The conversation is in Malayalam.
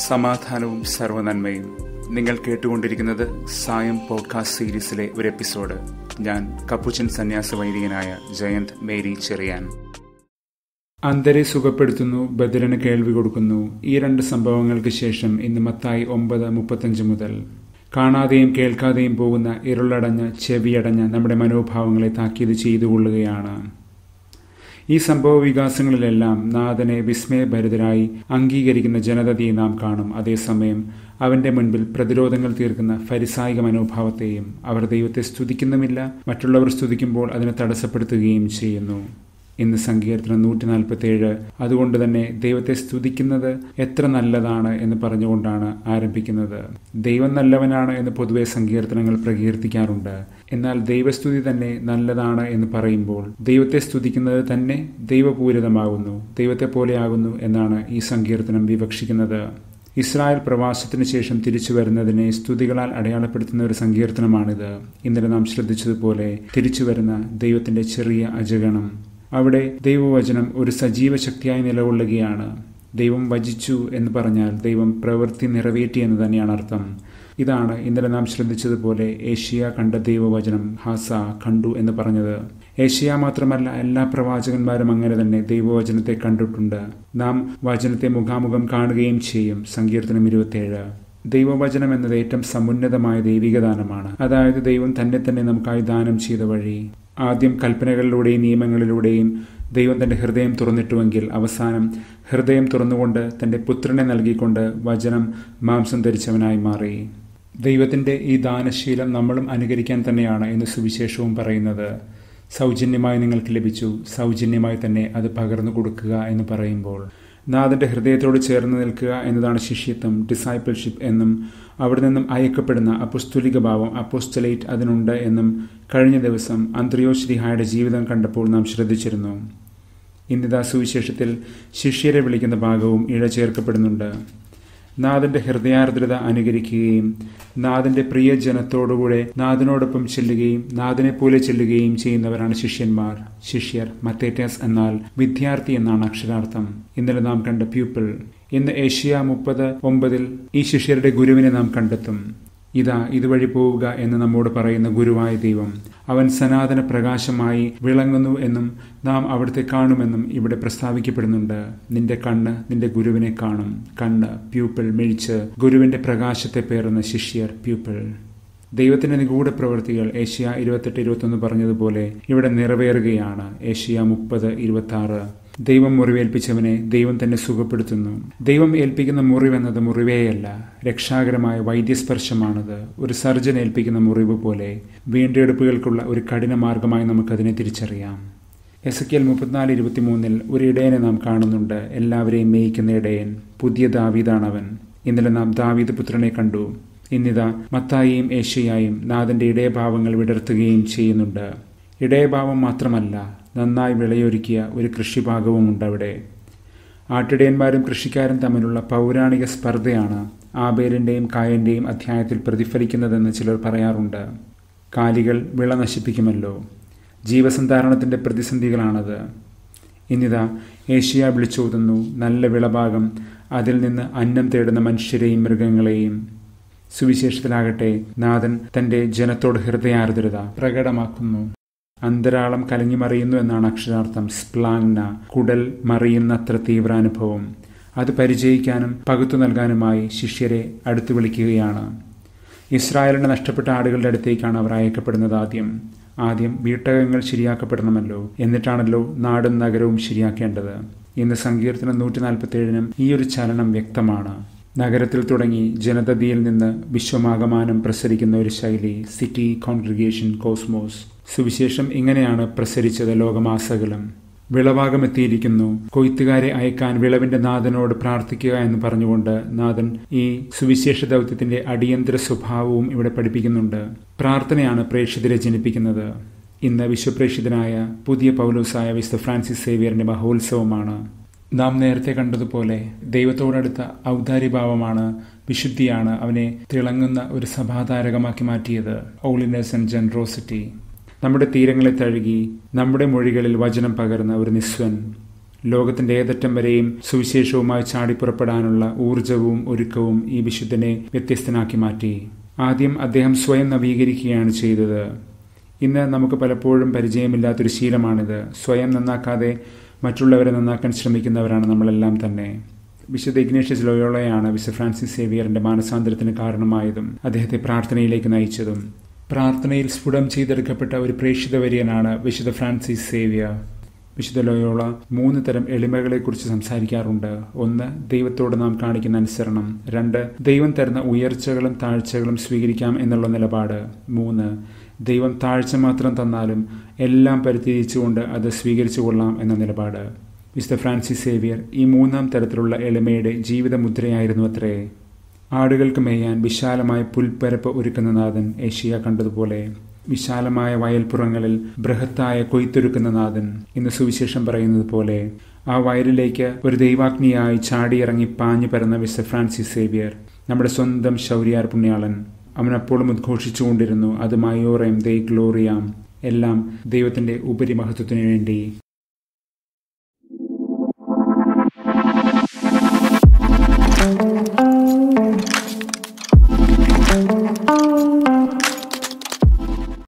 സമാധാനവും സർവനന്മയും നിങ്ങൾ കേട്ടുകൊണ്ടിരിക്കുന്നത് സായം പോഡ്കാസ്റ്റ് സീരീസിലെ ഒരു എപ്പിസോഡ് ഞാൻ കപ്പുച്ചൻ സന്യാസ വൈദികനായ ജയന്ത് മേരി ചെറിയാൻ അന്തരെ സുഖപ്പെടുത്തുന്നു ബദരന് കേൾവി കൊടുക്കുന്നു ഈ രണ്ട് സംഭവങ്ങൾക്ക് ശേഷം ഇന്ന് മത്തായി ഒമ്പത് മുപ്പത്തഞ്ച് മുതൽ കാണാതെയും കേൾക്കാതെയും പോകുന്ന ഇരുളടഞ്ഞ ചെവിയടഞ്ഞ നമ്മുടെ മനോഭാവങ്ങളെ താക്കീത് ചെയ്തുകൊള്ളുകയാണ് ഈ സംഭവ വികാസങ്ങളിലെല്ലാം നാഥനെ വിസ്മയഭരിതരായി അംഗീകരിക്കുന്ന ജനതയെ നാം കാണും അതേസമയം അവന്റെ മുൻപിൽ പ്രതിരോധങ്ങൾ തീർക്കുന്ന ഫരിസായിക മനോഭാവത്തെയും അവർ ദൈവത്തെ സ്തുതിക്കുന്നുമില്ല മറ്റുള്ളവർ സ്തുതിക്കുമ്പോൾ അതിനെ തടസ്സപ്പെടുത്തുകയും ചെയ്യുന്നു ഇന്ന് സങ്കീർത്തനം നൂറ്റി നാൽപ്പത്തി ഏഴ് അതുകൊണ്ട് തന്നെ ദൈവത്തെ സ്തുതിക്കുന്നത് എത്ര നല്ലതാണ് എന്ന് പറഞ്ഞുകൊണ്ടാണ് ആരംഭിക്കുന്നത് ദൈവം നല്ലവനാണ് എന്ന് പൊതുവെ സങ്കീർത്തനങ്ങൾ പ്രകീർത്തിക്കാറുണ്ട് എന്നാൽ ദൈവസ്തുതി തന്നെ നല്ലതാണ് എന്ന് പറയുമ്പോൾ ദൈവത്തെ സ്തുതിക്കുന്നത് തന്നെ ദൈവപൂരിതമാകുന്നു ദൈവത്തെ പോലെയാകുന്നു എന്നാണ് ഈ സങ്കീർത്തനം വിവക്ഷിക്കുന്നത് ഇസ്രായേൽ പ്രവാസത്തിന് ശേഷം തിരിച്ചു വരുന്നതിനെ സ്തുതികളാൽ അടയാളപ്പെടുത്തുന്ന ഒരു സങ്കീർത്തനമാണിത് ഇന്നലെ നാം ശ്രദ്ധിച്ചതുപോലെ തിരിച്ചു വരുന്ന ദൈവത്തിന്റെ ചെറിയ അജഗണം അവിടെ ദൈവവചനം ഒരു സജീവ ശക്തിയായി നിലകൊള്ളുകയാണ് ദൈവം വചിച്ചു എന്ന് പറഞ്ഞാൽ ദൈവം പ്രവൃത്തി നിറവേറ്റി എന്ന് തന്നെയാണ് അർത്ഥം ഇതാണ് ഇന്നലെ നാം ശ്രദ്ധിച്ചതുപോലെ ഏഷ്യ കണ്ട ദൈവവചനം ഹാസ കണ്ടു എന്ന് പറഞ്ഞത് ഏഷ്യ മാത്രമല്ല എല്ലാ പ്രവാചകന്മാരും അങ്ങനെ തന്നെ ദൈവവചനത്തെ കണ്ടിട്ടുണ്ട് നാം വചനത്തെ മുഖാമുഖം കാണുകയും ചെയ്യും സങ്കീർത്തനം ഇരുപത്തിയേഴ് ദൈവവചനം എന്നത് ഏറ്റവും സമുന്നതമായ ദൈവികദാനമാണ് അതായത് ദൈവം തന്നെ തന്നെ നമുക്കായി ദാനം ചെയ്ത വഴി ആദ്യം കൽപ്പനകളിലൂടെയും നിയമങ്ങളിലൂടെയും ദൈവം തന്റെ ഹൃദയം തുറന്നിട്ടുവെങ്കിൽ അവസാനം ഹൃദയം തുറന്നുകൊണ്ട് തന്റെ പുത്രനെ നൽകിക്കൊണ്ട് വചനം മാംസം ധരിച്ചവനായി മാറി ദൈവത്തിന്റെ ഈ ദാനശീലം നമ്മളും അനുകരിക്കാൻ തന്നെയാണ് എന്ന് സുവിശേഷവും പറയുന്നത് സൗജന്യമായി നിങ്ങൾക്ക് ലഭിച്ചു സൗജന്യമായി തന്നെ അത് പകർന്നു കൊടുക്കുക എന്ന് പറയുമ്പോൾ നാഥന്റെ ഹൃദയത്തോട് ചേർന്ന് നിൽക്കുക എന്നതാണ് ശിഷ്യത്വം ഡിസൈപ്പിൾഷിപ്പ് എന്നും അവിടെ നിന്നും അയക്കപ്പെടുന്ന അപ്പുസ്തുലിക ഭാവം അപ്പോസ്റ്റലേറ്റ് അതിനുണ്ട് എന്നും കഴിഞ്ഞ ദിവസം അന്ത്രയോ ശ്രീഹായുടെ ജീവിതം കണ്ടപ്പോൾ നാം ശ്രദ്ധിച്ചിരുന്നു ഇന്നിതാ സുവിശേഷത്തിൽ ശിഷ്യരെ വിളിക്കുന്ന ഭാഗവും ഇഴ ചേർക്കപ്പെടുന്നുണ്ട് നാഥന്റെ ഹൃദയാർദ്രത അനുകരിക്കുകയും നാഥന്റെ പ്രിയ ജനത്തോടുകൂടെ നാഥനോടൊപ്പം ചെല്ലുകയും നാഥനെ പോലെ ചെല്ലുകയും ചെയ്യുന്നവരാണ് ശിഷ്യന്മാർ ശിഷ്യർ മത്തേറ്റസ് എന്നാൽ വിദ്യാർത്ഥി എന്നാണ് അക്ഷരാർത്ഥം ഇന്നലെ നാം കണ്ട പ്യൂപ്പിൾ ഇന്ന് ഏഷ്യ മുപ്പത് ഒമ്പതിൽ ഈ ശിഷ്യരുടെ ഗുരുവിനെ നാം കണ്ടെത്തും ഇതാ ഇതുവഴി പോവുക എന്ന് നമ്മോട് പറയുന്ന ഗുരുവായ ദൈവം അവൻ സനാതന പ്രകാശമായി വിളങ്ങുന്നു എന്നും നാം അവിടുത്തെ കാണുമെന്നും ഇവിടെ പ്രസ്താവിക്കപ്പെടുന്നുണ്ട് നിന്റെ കണ്ണ് നിന്റെ ഗുരുവിനെ കാണും കണ്ണ് പ്യൂപ്പിൾ മിഴിച്ച് ഗുരുവിന്റെ പ്രകാശത്തെ പേറുന്ന ശിഷ്യർ പ്യൂപ്പിൾ ദൈവത്തിന്റെ നിഗൂഢ പ്രവൃത്തികൾ ഏഷ്യ ഇരുപത്തെട്ട് ഇരുപത്തൊന്ന് പറഞ്ഞതുപോലെ ഇവിടെ നിറവേറുകയാണ് ഏഷ്യ മുപ്പത് ഇരുപത്തി ആറ് ദൈവം മുറിവേൽപ്പിച്ചവനെ ദൈവം തന്നെ സുഖപ്പെടുത്തുന്നു ദൈവം ഏൽപ്പിക്കുന്ന മുറിവെന്നത് മുറിവേയല്ല രക്ഷാകരമായ വൈദ്യസ്പർശമാണത് ഒരു സർജൻ ഏൽപ്പിക്കുന്ന മുറിവ് പോലെ വീണ്ടെടുപ്പുകൾക്കുള്ള ഒരു കഠിന മാർഗമായി നമുക്കതിനെ തിരിച്ചറിയാം എസ് കെൽ മുപ്പത്തിനാല് ഇരുപത്തിമൂന്നിൽ ഒരു ഇടയനെ നാം കാണുന്നുണ്ട് എല്ലാവരെയും മേയിക്കുന്ന ഇടയൻ പുതിയ ദാവീദാണവൻ ഇന്നലെ നാം ദാവീദ് പുത്രനെ കണ്ടു ഇന്നിതാ മത്തായിയും ഏഷ്യയായും നാഥന്റെ ഇടയഭാവങ്ങൾ വിടർത്തുകയും ചെയ്യുന്നുണ്ട് ഇടയഭാവം മാത്രമല്ല നന്നായി വിളയൊരുക്കിയ ഒരു കൃഷിഭാഗവും ഉണ്ട് അവിടെ ആട്ടിടയന്മാരും കൃഷിക്കാരും തമ്മിലുള്ള പൗരാണിക സ്പർദ്ധയാണ് ആബേലിന്റെയും കായന്റെയും അധ്യായത്തിൽ പ്രതിഫലിക്കുന്നതെന്ന് ചിലർ പറയാറുണ്ട് കാലികൾ വിള നശിപ്പിക്കുമല്ലോ ജീവസന്ധാരണത്തിന്റെ പ്രതിസന്ധികളാണത് ഇന്നിതാ ഏഷ്യ വിളിച്ചോതുന്നു നല്ല വിളഭാഗം അതിൽ നിന്ന് അന്നം തേടുന്ന മനുഷ്യരെയും മൃഗങ്ങളെയും സുവിശേഷത്തിലാകട്ടെ നാഥൻ തന്റെ ജനത്തോട് ഹൃദയാർദ്രത പ്രകടമാക്കുന്നു അന്തരാളം കലങ്ങിമറിയുന്നു എന്നാണ് അക്ഷരാർത്ഥം സ്പ്ലാങ്ന കുടൽ മറിയുന്നത്ര തീവ്രാനുഭവം അത് പരിചയിക്കാനും പകുത്തു നൽകാനുമായി ശിഷ്യരെ അടുത്തു വിളിക്കുകയാണ് ഇസ്രായേലിന്റെ നഷ്ടപ്പെട്ട ആടുകളുടെ അടുത്തേക്കാണ് അവർ അയക്കപ്പെടുന്നത് ആദ്യം ആദ്യം വീട്ടകങ്ങൾ ശരിയാക്കപ്പെടണമല്ലോ എന്നിട്ടാണല്ലോ നാടും നഗരവും ശരിയാക്കേണ്ടത് ഇന്ന് സങ്കീർത്തനം നൂറ്റി നാൽപ്പത്തി ഏഴിനും ഈ ഒരു ചലനം വ്യക്തമാണ് നഗരത്തിൽ തുടങ്ങി ജനതതിയിൽ നിന്ന് വിശ്വമാകമാനം പ്രസരിക്കുന്ന ഒരു ശൈലി സിറ്റി കോൺഗ്രിഗേഷൻ കോസ്മോസ് സുവിശേഷം ഇങ്ങനെയാണ് പ്രസരിച്ചത് ലോകമാസകലം വിളഭാഗമെത്തിയിരിക്കുന്നു കൊയ്ത്തുകാരെ അയക്കാൻ വിളവിന്റെ നാഥനോട് പ്രാർത്ഥിക്കുക എന്ന് പറഞ്ഞുകൊണ്ട് നാഥൻ ഈ സുവിശേഷ ദൗത്യത്തിന്റെ അടിയന്തര സ്വഭാവവും ഇവിടെ പഠിപ്പിക്കുന്നുണ്ട് പ്രാർത്ഥനയാണ് പ്രേക്ഷിതരെ ജനിപ്പിക്കുന്നത് ഇന്ന് വിശ്വപ്രേക്ഷിതനായ പുതിയ പൗലോസായ വിശുദ്ധ ഫ്രാൻസിസ് സേവിയറിന്റെ മഹോത്സവമാണ് നാം നേരത്തെ കണ്ടതുപോലെ ദൈവത്തോടടുത്ത ഔദാര്യഭാവമാണ് വിശുദ്ധിയാണ് അവനെ തിളങ്ങുന്ന ഒരു സഭാതാരകമാക്കി മാറ്റിയത് ഓളിനെസ് ആൻഡ് ജനറോസിറ്റി നമ്മുടെ തീരങ്ങളെ തഴുകി നമ്മുടെ മൊഴികളിൽ വചനം പകർന്ന ഒരു നിസ്വൻ ലോകത്തിന്റെ ഏതറ്റം വരെയും സുവിശേഷവുമായി ചാടിപ്പുറപ്പെടാനുള്ള ഊർജവും ഒരുക്കവും ഈ വിശുദ്ധനെ വ്യത്യസ്തനാക്കി മാറ്റി ആദ്യം അദ്ദേഹം സ്വയം നവീകരിക്കുകയാണ് ചെയ്തത് ഇന്ന് നമുക്ക് പലപ്പോഴും പരിചയമില്ലാത്തൊരു ശീലമാണിത് സ്വയം നന്നാക്കാതെ മറ്റുള്ളവരെ നന്നാക്കാൻ ശ്രമിക്കുന്നവരാണ് നമ്മളെല്ലാം തന്നെ വിശുദ്ധ ഇഗ്നേഷ്യസ് ലോയോളയാണ് വിശുദ്ധ ഫ്രാൻസിസ് സേവിയറിന്റെ മാനസാന്തരത്തിന് കാരണമായതും അദ്ദേഹത്തെ പ്രാർത്ഥനയിലേക്ക് നയിച്ചതും പ്രാർത്ഥനയിൽ സ്ഫുടം ചെയ്തെടുക്കപ്പെട്ട ഒരു പ്രേക്ഷിത വര്യനാണ് വിശുദ്ധ ഫ്രാൻസിസ് സേവിയർ വിശുദ്ധ ലോയോള മൂന്ന് തരം എളിമകളെക്കുറിച്ച് സംസാരിക്കാറുണ്ട് ഒന്ന് ദൈവത്തോട് നാം കാണിക്കുന്ന അനുസരണം രണ്ട് ദൈവം തരുന്ന ഉയർച്ചകളും താഴ്ചകളും സ്വീകരിക്കാം എന്നുള്ള നിലപാട് മൂന്ന് ദൈവം താഴ്ച മാത്രം തന്നാലും എല്ലാം പരിത്യജിച്ചുകൊണ്ട് അത് സ്വീകരിച്ചു കൊള്ളാം എന്ന നിലപാട് വിശുദ്ധ ഫ്രാൻസിസ് സേവിയർ ഈ മൂന്നാം തരത്തിലുള്ള എളിമയുടെ ജീവിത മുദ്രയായിരുന്നു അത്രേ ആടുകൾക്ക് മേയാൻ വിശാലമായ പുൽപ്പരപ്പ് ഒരുക്കുന്ന നാഥൻ ഏഷ്യ കണ്ടതുപോലെ വിശാലമായ വയൽപ്പുറങ്ങളിൽ ബൃഹത്തായ കൊയ്ത്തൊരുക്കുന്ന നാഥൻ ഇന്ന് സുവിശേഷം പറയുന്നത് പോലെ ആ വയലിലേക്ക് ഒരു ദൈവാഗ്നിയായി ചാടിയിറങ്ങി പാഞ്ഞു പരന്ന വിശ ഫ്രാൻസിസ് സേവിയർ നമ്മുടെ സ്വന്തം ശൗര്യാർ പുണ്യാളൻ അവൻ അപ്പോഴും ഉദ്ഘോഷിച്ചുകൊണ്ടിരുന്നു അത് മയോറേം ദൈ ഗ്ലോറിയാം എല്ലാം ദൈവത്തിന്റെ ഉപരിമഹത്വത്തിനു വേണ്ടി